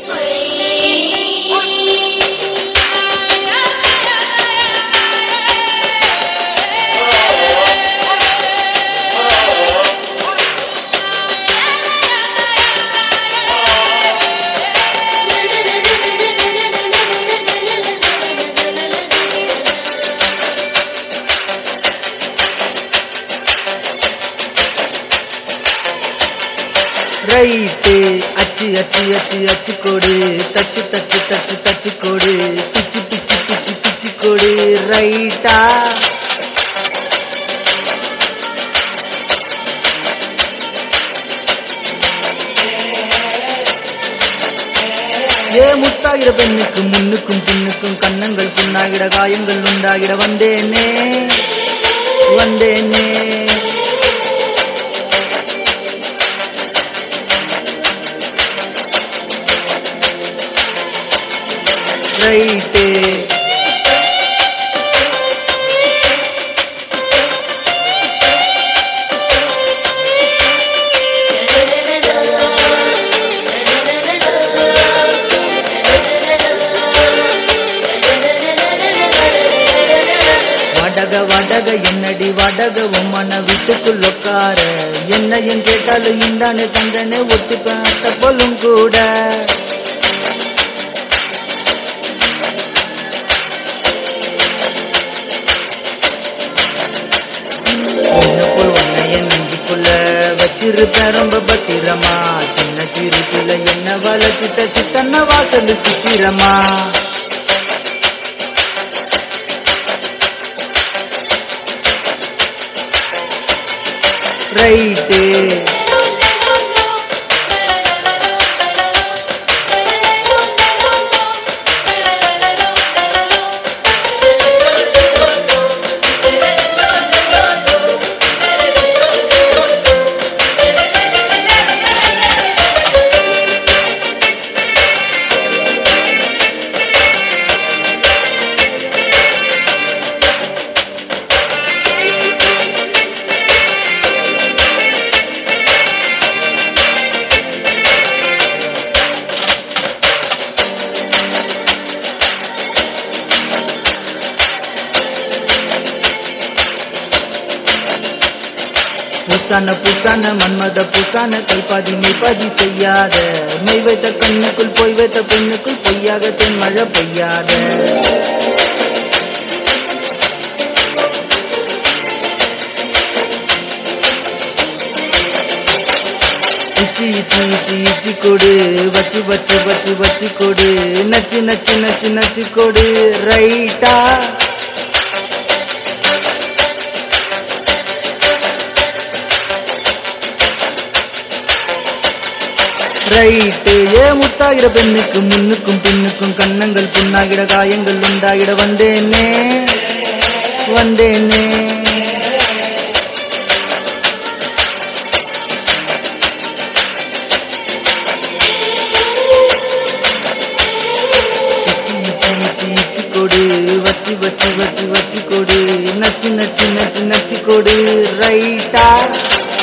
right அச்சு அச்சு அச்சு அச்சு கொடு தச்சு தச்சு தச்சு தச்சு கொடு பிச்சு பிச்சு பிச்சு பிச்சு கொடு ரைட்டா ஏ முத்தாகிற பெண்ணுக்கு முன்னுக்கும் பின்னுக்கும் கன்னங்கள் புண்ணாகிட காயங்கள் உண்டாகிட வந்தேனே வந்தேனே ரைட்டு வடக வடக என்னடி வடக உம்மன வீட்டுக்குள் உட்கார என்னையும் கேட்டாலும் இந்தானே தந்தனே ஒத்தி பார்த்த போலும் கூட உன்னுக்குள் உன்னைய நெஞ்சுக்குள்ள வச்சிருப்பேன் ரொம்ப பத்திரமா சின்ன சிரிப்புல என்ன வளச்சிட்ட சித்தன்ன வாசல் சித்திரமா ரைட்டு புசான புசான மன்மத புசான கைப்பாதி மெய்ப்பாதி செய்யாத மெய் வைத்த கண்ணுக்குள் போய் வைத்த பெண்ணுக்குள் பொய்யாக தென் மழை பெய்யாத இச்சி இச்சி இச்சி இச்சி கொடு வச்சு வச்சு வச்சு வச்சு கொடு நச்சு நச்சு நச்சு நச்சு கொடு ரைட்டா ரைட்டு ஏ முத்தாகிற பெண்ணுக்கு முன்னுக்கும் பின்னுக்கும் கன்னங்கள் புண்ணாகிட காயங்கள் உண்டாகிட வந்தேனே வந்தேனே இச்சி இச்சி இச்சி இச்சி கொடு வச்சு வச்சு வச்சு வச்சு கொடு நச்சு நச்சு நச்சு நச்சு கொடு ரைட்டா